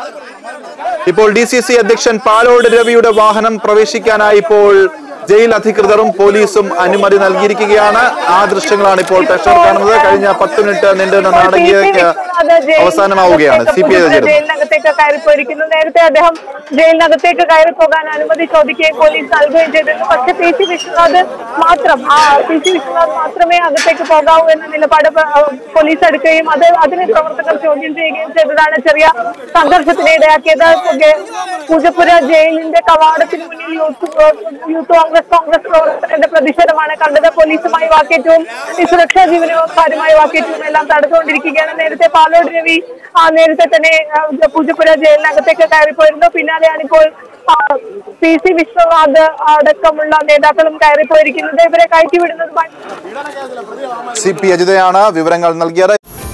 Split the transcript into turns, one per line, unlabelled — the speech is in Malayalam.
ഇപ്പോൾ ഡി സി സി അധ്യക്ഷൻ പാലോട് രവിയുടെ വാഹനം പ്രവേശിക്കാനായി ഇപ്പോൾ ജയിൽ അധികൃതരും പോലീസും അനുമതി നൽകിയിരിക്കുകയാണ് ആ ദൃശ്യങ്ങളാണ് ഇപ്പോൾ പ്രേക്ഷകർ കാണുന്നത് കഴിഞ്ഞ പത്ത് മിനിറ്റ് നീണ്ടുന്ന നാടകീയക്ക് അവസാനമാവുകയാണ് സി പി ഐ ചേരുന്നു
ജയിലിനകത്തേക്ക് കയറിപ്പോയിരിക്കുന്നു നേരത്തെ അദ്ദേഹം ജയിലിനകത്തേക്ക് കയറി പോകാൻ അനുമതി ചോദിക്കുകയും പോലീസ് നൽകുകയും ചെയ്തിരുന്നു പക്ഷെ പി സി വിശ്വനാഥ് മാത്രം ആ പി സി വിശ്വനാഥ് മാത്രമേ അകത്തേക്ക് പോകാവൂ എന്ന നിലപാട് പ- ആ, പോലീസ് എടുക്കുകയും അത് അതിനെ പ്രവർത്തകർ ചോദ്യം ചെയ്യുകയും ചെയ്തതാണ് ചെറിയ സംഘർഷത്തിന് ഇടയാക്കിയത് പുക- പൂജപ്പുര ജയിലിന്റെ കവാടത്തിന് മുന്നിൽ യൂത്ത് യൂത്ത് കോൺഗ്രസ് കോൺഗ്രസ് പ്രവർത്തകരുടെ പ്രതിഷേധമാണ് കണ്ടത് പോലീസുമായി വാക്കേറ്റവും ഈ സുരക്ഷാ ജീവനക്കാരുമായി വാക്കേറ്റവും എല്ലാം തടുത്തുകൊണ്ടിരിക്കുകയാണ് നേരത്തെ പാലോട് രവി ആ, നേരത്തെ തന്നെ ആ, പൂജപ്പുര ജയിലിനകത്തേക്ക് കയറിപ്പോയിരുന്നു പിന്നാലെയാണ് ഇപ്പോൾ ആ, പി സി വിശ്വനാഥ് അടക്കമുള്ള നേതാക്കളും കയറിപ്പോയിരിക്കുന്നത് ഇവരെ കയറ്റിവിടുന്നതുമായി
സി പി അജിതയാണ് വിവരങ്ങൾ നൽകിയത്